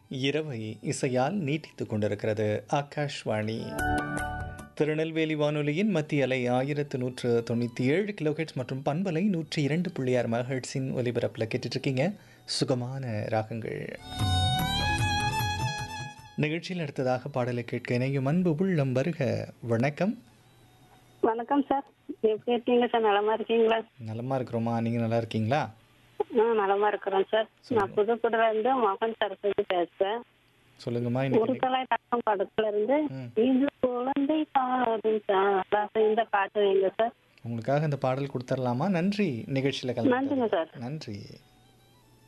இரவை இசையால் நீட்டித்துக் கொண்டிருக்கிறது ஆகாஷ்வாணி திருநெல்வேலி வானொலியின் மத்திய அலை ஆயிரத்து நூற்று தொண்ணூற்றி ஏழு கிலோஹெட்ஸ் மற்றும் பண்பலை நூற்றி இரண்டு புள்ளி ஆறு மெகாஹெட்ஸின் ஒலிபரப்பில் கேட்டுட்ருக்கீங்க சுகமான ராகங்கள் நிகழ்ச்சியில் அடுத்ததாக பாடலை கேட்க இணையும் அன்பு உள்ளம் வருக வணக்கம் வணக்கம் சார் எப்படி இருக்கீங்க சார் நலமா இருக்கீங்களா நலமா இருக்கிறோமா நீங்கள் நல்லா இருக்கீங்களா ஆ நலமா இருக்கிறோம் சார் நான் புதுக்குடில இருந்து மோகன் சரஸ்வதி பேசுறேன் சொல்லுங்கம்மா ஒரு இன்னைக்கு தலை தக்கம் படத்துல இருந்து ம். இது குழந்தை பாடும் சார் இந்த பாட்டு வைங்க சார் உங்களுக்காக இந்த பாடல் கொடுத்துடலாமா நன்றி நிகழ்ச்சியில் கலந்து நன்றிங்க சார் நன்றி